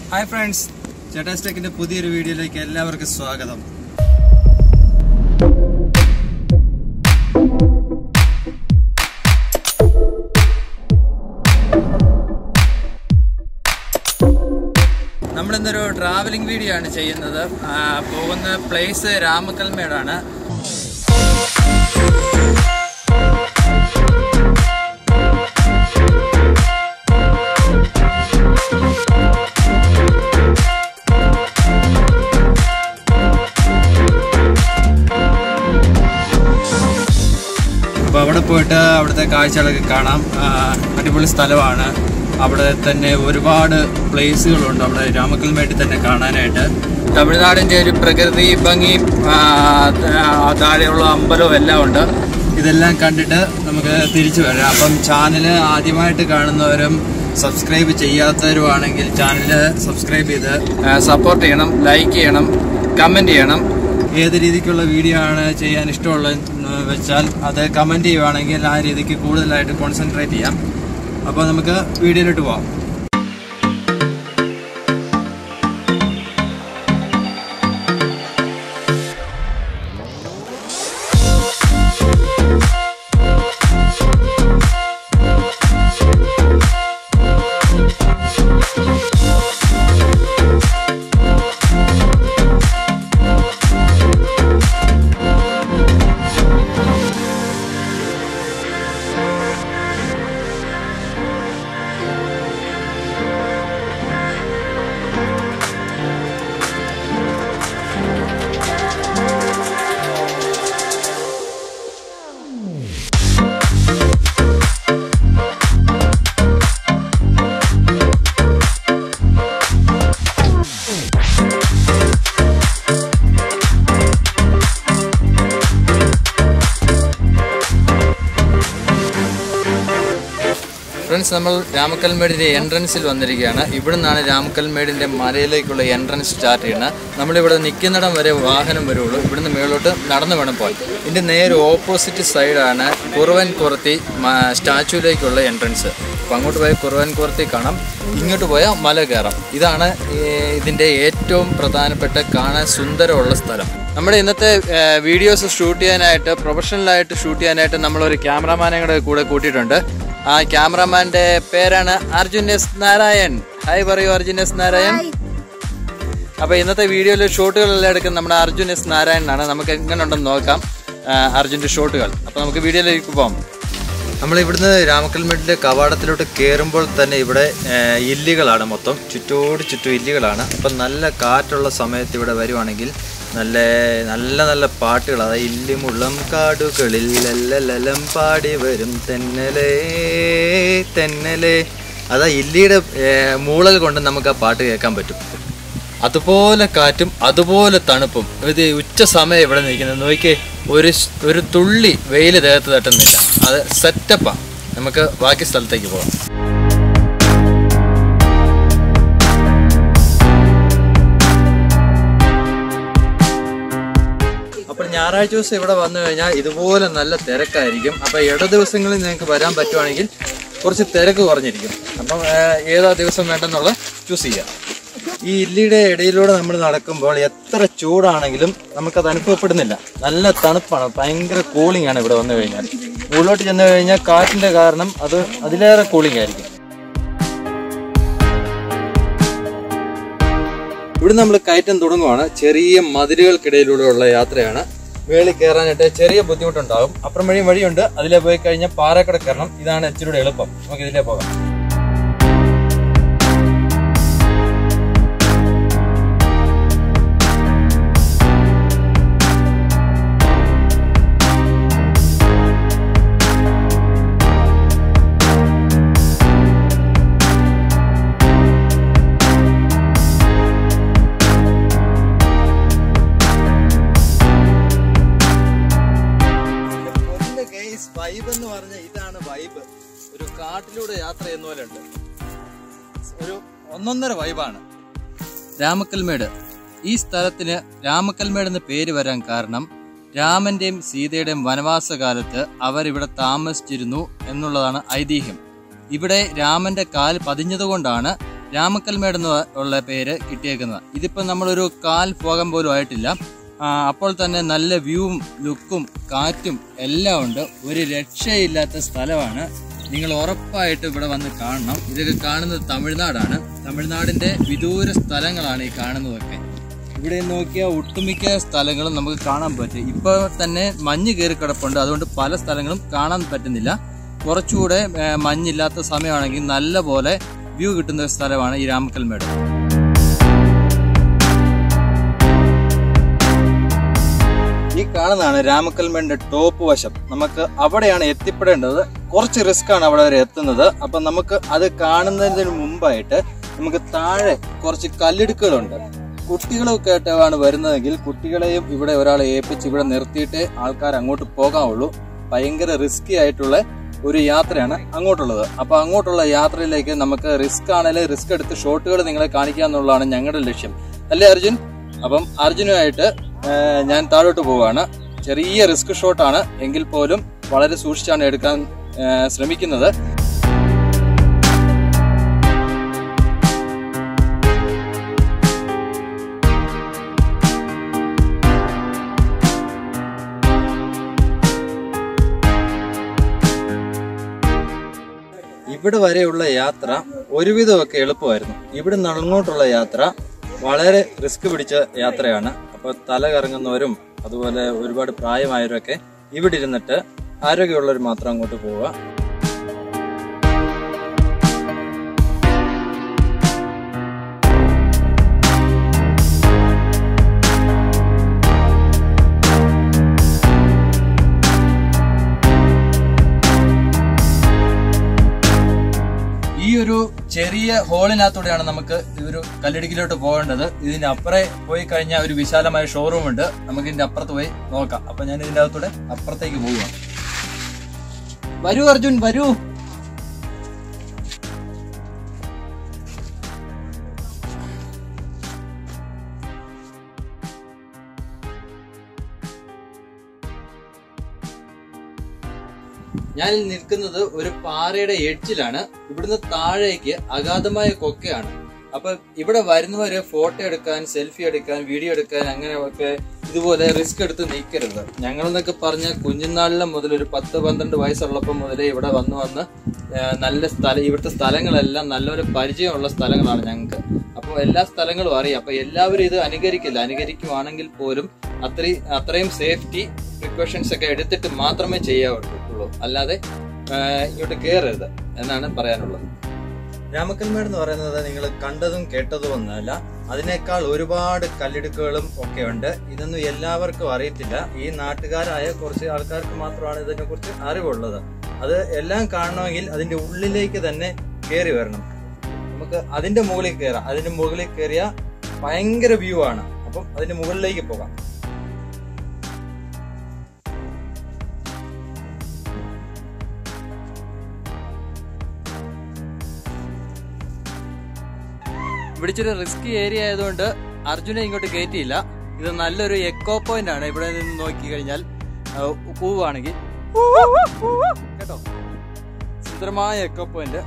Hi friends ചേട്ടാസ്റ്റെക്കിന്റെ പുതിയൊരു വീഡിയോയിലേക്ക് എല്ലാവർക്കും സ്വാഗതം നമ്മളിന്നൊരു ട്രാവലിംഗ് വീഡിയോ ആണ് ചെയ്യുന്നത് ആ, പോകുന്ന പ്ലേസ് രാമക്കൽമേടാണ് അപ്പോൾ അവിടെ പോയിട്ട് അവിടുത്തെ കാഴ്ചകളൊക്കെ കാണാം ആ, അടിപൊളി സ്ഥലമാണ് അവിടെ തന്നെ ഒരുപാട് പ്ലേസുകളുണ്ട് അവിടെ രാമക്കൽമേട്ടിൽ തന്നെ കാണാനായിട്ട് തമിഴ്നാടിൻ്റെ ഒരു പ്രകൃതി ഭംഗി ആ, ആ, താഴെയുള്ള അമ്പലവും എല്ലാം ഉണ്ട് ഇതെല്ലാം കണ്ടിട്ട് നമുക്ക് തിരിച്ചു വരാം അപ്പം ചാനൽ ആദ്യമായിട്ട് കാണുന്നവരും സബ്സ്ക്രൈബ് ചെയ്യാത്തവരുമാണെങ്കിൽ ചാനൽ സബ്സ്ക്രൈബ് ചെയ്ത് സപ്പോർട്ട് ചെയ്യണം ലൈക്ക് ചെയ്യണം കമൻറ്റ് ചെയ്യണം ഏത് രീതിക്കുള്ള വീഡിയോ ആണ് ചെയ്യാൻ ഇഷ്ടമുള്ളതെന്ന് വെച്ചാൽ അത് കമൻറ്റ് ചെയ്യുവാണെങ്കിൽ ആ രീതിക്ക് കൂടുതലായിട്ട് കോൺസെൻട്രേറ്റ് ചെയ്യാം അപ്പോൾ നമുക്ക് വീഡിയോയിലോട്ട് പോവാം ഫ്രണ്ട്സ് നമ്മൾ രാമക്കൽമേടിൻ്റെ എൻട്രൻസിൽ വന്നിരിക്കുകയാണ് ഇവിടെ നിന്നാണ് രാമക്കൽമേടിൻ്റെ മലയിലേക്കുള്ള എൻട്രൻസ് സ്റ്റാർട്ട് ചെയ്യുന്നത് നമ്മളിവിടെ നിൽക്കുന്നിടം വരെ വാഹനം വരുള്ളൂ ഇവിടുന്ന് മേളോട്ട് നടന്നു വേണം പോകാൻ ഇതിൻ്റെ നേരെ ഓപ്പോസിറ്റ് സൈഡാണ് കുറുവൻ കുറത്തി സ്റ്റാച്ചുവിലേക്കുള്ള എൻട്രൻസ് അപ്പോൾ അങ്ങോട്ട് പോയാൽ കുറുവൻ കുറത്തി കാണാം ഇങ്ങോട്ട് പോയാൽ മല കയറാം ഇതാണ് ഈ ഇതിൻ്റെ ഏറ്റവും പ്രധാനപ്പെട്ട കാണാൻ സുന്ദരമുള്ള സ്ഥലം നമ്മുടെ ഇന്നത്തെ വീഡിയോസ് ഷൂട്ട് ചെയ്യാനായിട്ട് പ്രൊഫഷണലായിട്ട് ഷൂട്ട് ചെയ്യാനായിട്ട് നമ്മളൊരു ക്യാമറാമാനെ കൂടെ കൂടെ കൂട്ടിയിട്ടുണ്ട് ആ ക്യാമറാമാന്റെ പേരാണ് അർജുൻ എസ് നാരായൺ ഹായ് പറയൂ അർജുൻ എസ് നാരായൺ അപ്പൊ ഇന്നത്തെ വീഡിയോയിൽ ഷോട്ടുകളെല്ലാം എടുക്കുന്ന നമ്മുടെ അർജുൻ എസ് നാരായണനാണ് നമുക്ക് എങ്ങനെ ഉണ്ടെന്ന് നോക്കാം ആ, അർജുന്റെ ഷോട്ടുകൾ അപ്പൊ നമുക്ക് വീഡിയോയിലേക്ക് പോകാം നമ്മൾ ഇവിടുന്ന് രാമക്കൽമേട്ടിലെ കവാടത്തിലോട്ട് കയറുമ്പോൾ തന്നെ ഇവിടെ ആ, ഇല്ലികളാണ് മൊത്തം ചുറ്റോട് ചുറ്റും ഇല്ലികളാണ് അപ്പം നല്ല കാറ്റുള്ള സമയത്ത് ഇവിടെ വരുവാണെങ്കിൽ നല്ല നല്ല നല്ല പാട്ടുകൾ അതായത് ഇല്ലിമുള്ളം കാടുകളിൽ ലല്ലലലം പാടി വരും തെന്നലേ തെന്നലേ അതാ ഇല്ലിയുടെ ഏ, മൂളൽ കൊണ്ട് നമുക്ക് ആ പാട്ട് കേൾക്കാൻ പറ്റും അതുപോലെ കാറ്റും അതുപോലെ തണുപ്പും ഇത് ഉച്ച സമയം ഇവിടെ നിൽക്കുന്നത് നോക്കിയേ ഒരു സ്- ഒരു തുള്ളി വെയിൽ ദേഹത്ത് തട്ടുന്നില്ല അത് സെറ്റപ്പാ നമുക്ക് ബാക്കി സ്ഥലത്തേക്ക് പോകാം അപ്പോൾ ഞായറാഴ്ച ദിവസം ഇവിടെ വന്നു കഴിഞ്ഞാൽ ഇതുപോലെ നല്ല തിരക്കായിരിക്കും അപ്പോൾ ഇട ദിവസങ്ങളിൽ നിങ്ങൾക്ക് വരാൻ പറ്റുവാണെങ്കിൽ കുറച്ച് തിരക്ക് കുറഞ്ഞിരിക്കും അപ്പം ഏഹ്, ഏതാ ദിവസം വേണ്ടെന്നുള്ള ചൂസ് ചെയ്യാം ഈ ഇല്ലിയുടെ ഇടയിലൂടെ നമ്മൾ നടക്കുമ്പോൾ എത്ര ചൂടാണെങ്കിലും നമുക്കത് അനുഭവപ്പെടുന്നില്ല നല്ല തണുപ്പാണ് ഭയങ്കര കൂളിംഗ് ആണ് ഇവിടെ വന്നു കഴിഞ്ഞാൽ ഉള്ളോട്ട് ചെന്ന് കഴിഞ്ഞാൽ കാറ്റിന്റെ കാരണം അത് അതിലേറെ കൂളിംഗ് ആയിരിക്കും ഇവിടെ നമ്മൾ കയറ്റം തുടങ്ങുവാണ് ചെറിയ മതിലുകൾക്കിടയിലൂടെയുള്ള യാത്രയാണ് വേളി കയറാനായിട്ട് ചെറിയ ബുദ്ധിമുട്ടുണ്ടാകും അപ്പുറം വഴിയും വഴിയുണ്ട് അതിലെ പോയി കഴിഞ്ഞാൽ പാറക്കട കയറണം ഇതാണ് ഇച്ചിരി എളുപ്പം നമുക്ക് ഇതിലേ പോകാം വൈബ് എന്ന് പറഞ്ഞ ഇതാണ് വൈബ് ഒരു കാട്ടിലൂടെ യാത്ര ചെയ്യുന്ന പോലെ ഉണ്ട് ഒരു ഒന്നൊന്നര വൈബാണ് രാമക്കൽമേട് ഈ സ്ഥലത്തിന് രാമക്കൽമേട് എന്ന പേര് വരാൻ കാരണം രാമന്റെയും സീതയുടെയും വനവാസകാലത്ത് അവർ ഇവിടെ താമസിച്ചിരുന്നു എന്നുള്ളതാണ് ഐതിഹ്യം ഇവിടെ രാമന്റെ കാൽ പതിഞ്ഞതുകൊണ്ടാണ് രാമക്കൽമേട് എന്ന് ഉള്ള പേര് കിട്ടിയേക്കുന്നത് ഇതിപ്പോൾ നമ്മളൊരു കാൽ പോകാൻ പോലും ആയിട്ടില്ല ആ, അപ്പോൾ തന്നെ നല്ല വ്യൂവും ലുക്കും കാറ്റും എല്ലാം ഉണ്ട് ഒരു രക്ഷയില്ലാത്ത സ്ഥലമാണ് നിങ്ങൾ ഉറപ്പായിട്ട് ഇവിടെ വന്ന് കാണണം ഇതൊക്കെ കാണുന്നത് തമിഴ്നാടാണ് തമിഴ്നാടിന്റെ വിദൂര സ്ഥലങ്ങളാണ് ഈ കാണുന്നതൊക്കെ ഇവിടെ നോക്കിയാൽ ഒട്ടുമിക്ക സ്ഥലങ്ങളും നമുക്ക് കാണാൻ പറ്റും ഇപ്പോൾ തന്നെ മഞ്ഞ് കയറി കിടപ്പുണ്ട് അതുകൊണ്ട് പല സ്ഥലങ്ങളും കാണാൻ പറ്റുന്നില്ല കുറച്ചുകൂടെ ഏ, മഞ്ഞില്ലാത്ത സമയമാണെങ്കിൽ നല്ല പോലെ വ്യൂ കിട്ടുന്ന ഒരു സ്ഥലമാണ് ഈ രാമക്കൽമേട് ഈ കാണുന്നതാണ് രാമക്കൽമേടിന്റെ ടോപ്പ് വശം നമുക്ക് അവിടെയാണ് എത്തിപ്പെടേണ്ടത് കുറച്ച് റിസ്ക് ആണ് അവിടെ വരെ എത്തുന്നത് അപ്പൊ നമുക്ക് അത് കാണുന്നതിന് മുമ്പായിട്ട് നമുക്ക് താഴെ കുറച്ച് കല്ലിടുക്കുകളുണ്ട് കുട്ടികളൊക്കെ ആയിട്ടാണ് വരുന്നതെങ്കിൽ കുട്ടികളെയും ഇവിടെ ഒരാളെ ഏൽപ്പിച്ച് ഇവിടെ നിർത്തിയിട്ട് ആൾക്കാർ അങ്ങോട്ട് പോകാവുള്ളൂ ഭയങ്കര റിസ്കി ആയിട്ടുള്ള ഒരു യാത്രയാണ് അങ്ങോട്ടുള്ളത് അപ്പൊ അങ്ങോട്ടുള്ള യാത്രയിലേക്ക് നമുക്ക് റിസ്ക് ആണെങ്കിലും റിസ്ക് എടുത്ത് ഷോട്ടുകൾ നിങ്ങളെ കാണിക്കുക എന്നുള്ളതാണ് ഞങ്ങളുടെ ലക്ഷ്യം അല്ലേ അർജുൻ അപ്പം അർജുനുമായിട്ട് ആ, ഞാൻ താഴോട്ട് പോവാണ് ചെറിയ റിസ്ക് ഷോട്ടാണ് എങ്കിൽ പോലും വളരെ സൂക്ഷിച്ചാണ് എടുക്കാൻ ആ, ശ്രമിക്കുന്നത് ഇവിടെ വരെയുള്ള യാത്ര ഒരുവിധമൊക്കെ എളുപ്പമായിരുന്നു ഇവിടെ നിന്ന് അങ്ങോട്ടുള്ള യാത്ര വളരെ റിസ്ക് പിടിച്ച യാത്രയാണ് അപ്പോൾ തല കറങ്ങുന്നവരും അതുപോലെ ഒരുപാട് പ്രായമായവരൊക്കെ ഇവിടെ ഇരുന്നിട്ട് ആരോഗ്യമുള്ളവർ മാത്രം അങ്ങോട്ട് പോവുക ഈ ഒരു ചെറിയ ഹോളിനകത്തൂടെയാണ് നമുക്ക് ഈ ഒരു കല്ലിടുക്കിലോട്ട് പോകേണ്ടത് ഇതിന്റെ അപ്പുറേ പോയി കഴിഞ്ഞാൽ ഒരു വിശാലമായ ഷോറൂം ഉണ്ട് നമുക്ക് ഇതിന്റെ അപ്പുറത്ത് പോയി നോക്കാം അപ്പൊ ഞാൻ ഇതിന്റെ അകത്തൂടെ അപ്പുറത്തേക്ക് പോവുക വരൂ അർജുൻ വരൂ ഞാൻ നിൽക്കുന്നത് ഒരു പാറയുടെ എഡ്ജിലാണ് ഇവിടുന്ന് താഴേക്ക് അഗാധമായ കൊക്കയാണ് അപ്പൊ ഇവിടെ വരുന്നവര് ഫോട്ടോ എടുക്കാൻ സെൽഫി എടുക്കാൻ വീഡിയോ എടുക്കാൻ അങ്ങനെ ഒക്കെ ഇതുപോലെ റിസ്ക് എടുത്ത് നിൽക്കരുത് ഞങ്ങൾ എന്നൊക്കെ പറഞ്ഞ കുഞ്ഞുനാളിലെ മുതൽ ഒരു പത്ത് പന്ത്രണ്ട് വയസ്സുള്ളപ്പോൾ മുതലേ ഇവിടെ വന്ന് വന്ന് ആ, നല്ല സ്ഥലം ഇവിടുത്തെ സ്ഥലങ്ങളെല്ലാം നല്ലൊരു പരിചയമുള്ള സ്ഥലങ്ങളാണ് ഞങ്ങൾക്ക് അപ്പോൾ എല്ലാ സ്ഥലങ്ങളും അറിയാം അപ്പൊ എല്ലാവരും ഇത് അനുകരിക്കില്ല അനുകരിക്കുവാണെങ്കിൽ പോലും അത്രയും അത്രയും സേഫ്റ്റി പ്രിക്കോഷൻസ് ഒക്കെ എടുത്തിട്ട് മാത്രമേ ചെയ്യാവുള്ളൂ അല്ലാതെ ആ, ഇങ്ങോട്ട് കയറരുത് എന്നാണ് പറയാനുള്ളത് രാമക്കൽമേട് എന്ന് പറയുന്നത് നിങ്ങൾ കണ്ടതും കേട്ടതും ഒന്നുമല്ല അതിനേക്കാൾ ഒരുപാട് കല്ലിടുക്കുകളും ഒക്കെ ഉണ്ട് ഇതൊന്നും എല്ലാവർക്കും അറിയത്തില്ല ഈ നാട്ടുകാരായ കുറച്ച് ആൾക്കാർക്ക് മാത്രമാണ് ഇതിനെ കുറിച്ച് അറിവുള്ളത് അത് എല്ലാം കാണണമെങ്കിൽ അതിന്റെ ഉള്ളിലേക്ക് തന്നെ കയറി വരണം നമുക്ക് അതിന്റെ മുകളിൽ കയറാം അതിന്റെ മുകളിൽ കയറിയ ഭയങ്കര വ്യൂ ആണ് അപ്പം അതിന്റെ മുകളിലേക്ക് പോകാം ഇവിടെ ഇച്ചിരി റിസ്കി ഏരിയ ആയതുകൊണ്ട് അർജുനെ ഇങ്ങോട്ട് കയറ്റിയില്ല ഇത് നല്ലൊരു എക്കോ പോയിന്റ് ആണ് ഇവിടെ നിന്ന് നോക്കി കഴിഞ്ഞാൽ ആ, കൂവാണെങ്കിൽ കേട്ടോ സുന്ദരമായ എക്കോ പോയിന്റ്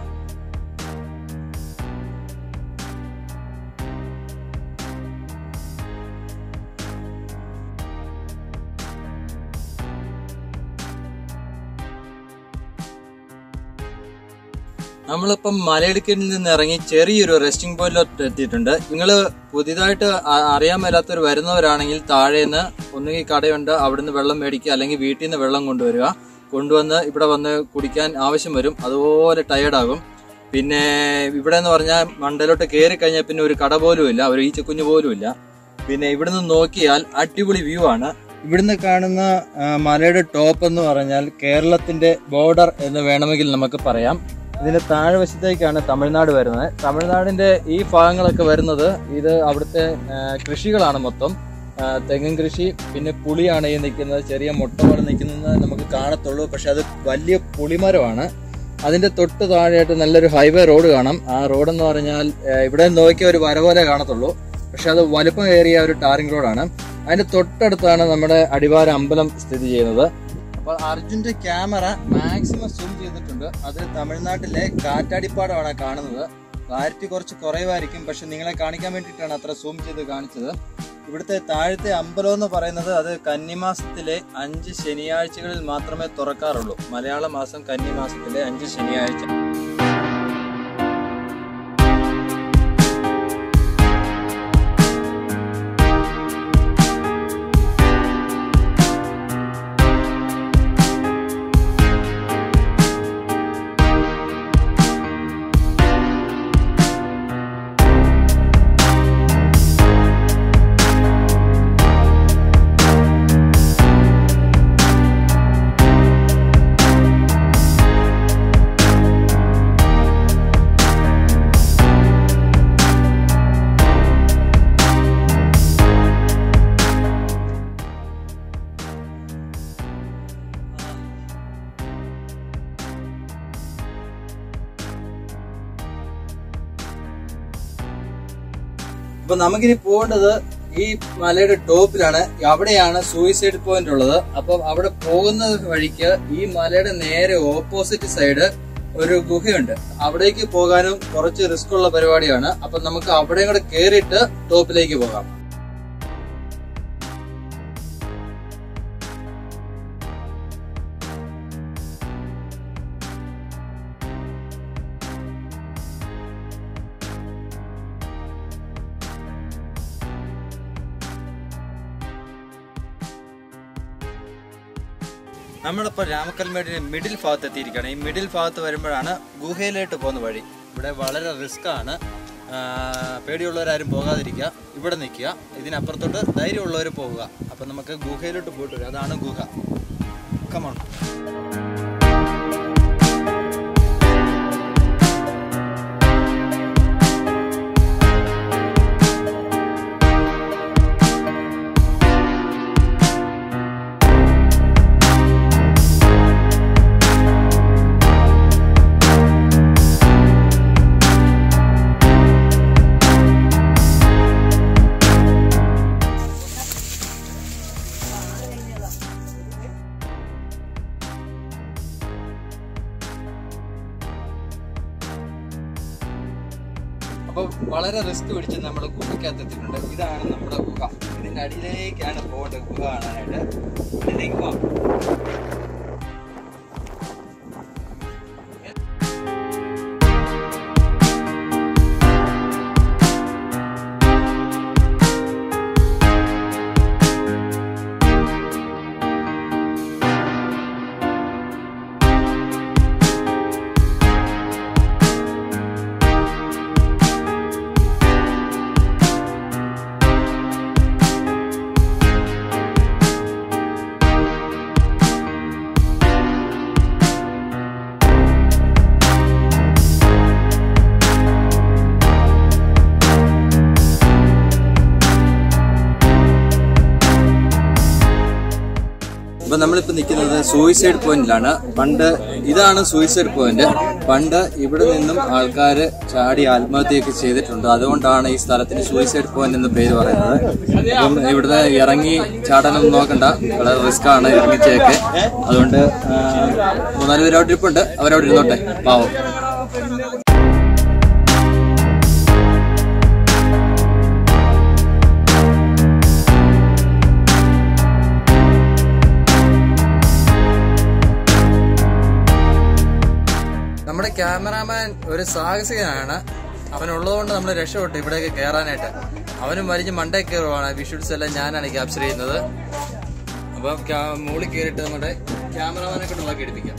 നമ്മളിപ്പം മലയിടുക്കിൽ നിന്ന് ഇറങ്ങി ചെറിയൊരു റെസ്റ്റിംഗ് പോയിന്റിലോട്ട് എത്തിയിട്ടുണ്ട് നിങ്ങൾ പുതിയതായിട്ട് അ- അറിയാൻ മേലാത്തവർ വരുന്നവരാണെങ്കിൽ താഴേന്ന് ഒന്നുകിൽ കടയുണ്ട് അവിടുന്ന് വെള്ളം മേടിക്കുക അല്ലെങ്കിൽ വീട്ടിൽ നിന്ന് വെള്ളം കൊണ്ടുവരിക കൊണ്ടുവന്ന് ഇവിടെ വന്ന് കുടിക്കാൻ ആവശ്യം വരും അതുപോലെ ടയേർഡാകും പിന്നെ ഇവിടെ എന്ന് പറഞ്ഞാൽ മണ്ടയിലോട്ട് കയറി കഴിഞ്ഞാൽ പിന്നെ ഒരു കട പോലും ഇല്ല ഒരു ഈച്ചക്കുഞ്ഞ് പോലും ഇല്ല പിന്നെ ഇവിടുന്ന് നോക്കിയാൽ അടിപൊളി വ്യൂ ആണ് ഇവിടുന്ന് കാണുന്ന ആ, മലയുടെ ടോപ്പ് എന്ന് പറഞ്ഞാൽ കേരളത്തിന്റെ ബോർഡർ എന്ന് വേണമെങ്കിൽ നമുക്ക് പറയാം ഇതിന്റെ താഴ്വശത്തേക്കാണ് തമിഴ്നാട് വരുന്നത് തമിഴ്നാടിന്റെ ഈ ഭാഗങ്ങളൊക്കെ വരുന്നത് ഇത് അവിടുത്തെ ആ, കൃഷികളാണ് മൊത്തം ആ, തെങ്ങും കൃഷി പിന്നെ പുളിയാണ് ഈ നിൽക്കുന്നത് ചെറിയ മുട്ട പോലെ നിൽക്കുന്നത് നമുക്ക് കാണത്തുള്ളൂ പക്ഷെ അത് വലിയ പുളിമരമാണ് അതിന്റെ തൊട്ട് താഴെയായിട്ട് നല്ലൊരു ഹൈവേ റോഡ് കാണാം ആ റോഡ് എന്ന് പറഞ്ഞാൽ ആ, ഇവിടെ നോക്കിയ ഒരു വര പോലെ കാണത്തുള്ളൂ പക്ഷെ അത് വലുപ്പം ഏറിയ ഒരു ടാറിംഗ് റോഡാണ് അതിന്റെ തൊട്ടടുത്താണ് നമ്മുടെ അടിവാര അമ്പലം സ്ഥിതി ചെയ്യുന്നത് അപ്പോൾ അർജുന്റെ ക്യാമറ മാക്സിമം സൂം ചെയ്തിട്ടുണ്ട് അത് തമിഴ്നാട്ടിലെ കാറ്റാടിപ്പാടമാണ് കാണുന്നത് ക്ലാരിറ്റി കുറച്ച് കുറവായിരിക്കും പക്ഷെ നിങ്ങളെ കാണിക്കാൻ വേണ്ടിയിട്ടാണ് അത്ര സൂം ചെയ്ത് കാണിച്ചത് ഇവിടുത്തെ താഴത്തെ അമ്പലം എന്ന് പറയുന്നത് അത് കന്നിമാസത്തിലെ അഞ്ച് ശനിയാഴ്ചകളിൽ മാത്രമേ തുറക്കാറുള്ളൂ മലയാള മാസം കന്നിമാസത്തിലെ അഞ്ച് ശനിയാഴ്ച അപ്പൊ നമുക്കിനി പോകേണ്ടത് ഈ മലയുടെ ടോപ്പിലാണ് അവിടെയാണ് സൂയിസൈഡ് പോയിന്റ് ഉള്ളത് അപ്പൊ അവിടെ പോകുന്ന വഴിക്ക് ഈ മലയുടെ നേരെ ഓപ്പോസിറ്റ് സൈഡ് ഒരു ഗുഹയുണ്ട് അവിടേക്ക് പോകാനും കുറച്ച് റിസ്ക് ഉള്ള പരിപാടിയാണ് അപ്പൊ നമുക്ക് അവിടെ കൂടെ കേറിയിട്ട് ടോപ്പിലേക്ക് പോകാം നമ്മളിപ്പോൾ രാമക്കൽമേടിന്റെ മിഡിൽ ഭാഗത്ത് എത്തിയിരിക്കുകയാണ് ഈ മിഡിൽ ഭാഗത്ത് വരുമ്പോഴാണ് ഗുഹയിലോട്ട് പോകുന്ന വഴി ഇവിടെ വളരെ റിസ്ക് ആണ് ആ, പേടിയുള്ളവരാരും പോകാതിരിക്കുക ഇവിടെ നിൽക്കുക ഇതിനപ്പുറത്തോട്ട് ധൈര്യമുള്ളവർ പോവുക അപ്പം നമുക്ക് ഗുഹയിലോട്ട് പോയിട്ട് വരും അതാണ് ഗുഹ കമോൺ അപ്പോൾ വളരെ റിസ്ക് പിടിച്ച് നമ്മൾ ഗുഹയ്ക്കകത്ത് എത്തിയിട്ടുണ്ട് ഇതാണ് നമ്മുടെ ഗുഹ ഇതിന്റെ അടിയിലേക്കാണ് പോകേണ്ടത് ഗുഹ കാണാനായിട്ട് ഇതിലേക്ക് പോവാം ഇപ്പൊ നമ്മളിപ്പോ നിൽക്കുന്നത് സൂയിസൈഡ് പോയിന്റിലാണ് പണ്ട് ഇതാണ് സൂയിസൈഡ് പോയിന്റ് പണ്ട് ഇവിടെ നിന്നും ആൾക്കാര് ചാടി ആത്മഹത്യയൊക്കെ ചെയ്തിട്ടുണ്ട് അതുകൊണ്ടാണ് ഈ സ്ഥലത്തിന് സൂയിസൈഡ് പോയിന്റ് എന്ന് പേര് പറയുന്നത് അപ്പം ഇവിടുത്തെ ഇറങ്ങി ചാടാനൊന്നും നോക്കണ്ട വളരെ റിസ്ക് ആണ് ഇറങ്ങിച്ചേക്ക് അതുകൊണ്ട് ആ, മൂന്നാല് പേര് അവിടെ ഇരിപ്പുണ്ട് അവരവിടെ ഇരുന്നോട്ടെ പാവം നമ്മുടെ ക്യാമറാമാൻ ഒരു സാഹസികനാണ് അവനുള്ളതുകൊണ്ട് നമ്മൾ രക്ഷപ്പെട്ടു ഇവിടേക്ക് കയറാനായിട്ട് അവനും വലിഞ്ഞ് മണ്ടേ കയറുവാണ് വിഷ്വൽസ് എല്ലാം ഞാനാണ് ക്യാപ്ചർ ചെയ്യുന്നത് അപ്പം ക്യാ- മുകളിൽ കയറിയിട്ട് നമ്മുടെ ക്യാമറാമാനെ കൊണ്ട് നോക്കി എടുപ്പിക്കാം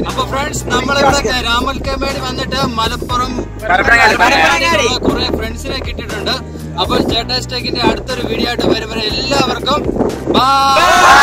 അപ്പൊ ഫ്രണ്ട്സ് നമ്മളിവിടെ രാമൽക്കമേട് വന്നിട്ട് മലപ്പുറം പരപ്പനങ്ങാടി. കുറെ ഫ്രണ്ട്സിനെ കിട്ടിയിട്ടുണ്ട് അപ്പോൾ ചേട്ടാ സ്റ്റേക്കിന്റെ അടുത്തൊരു വീഡിയോ ആയിട്ട് വരുമ്പോൾ എല്ലാവർക്കും ബൈ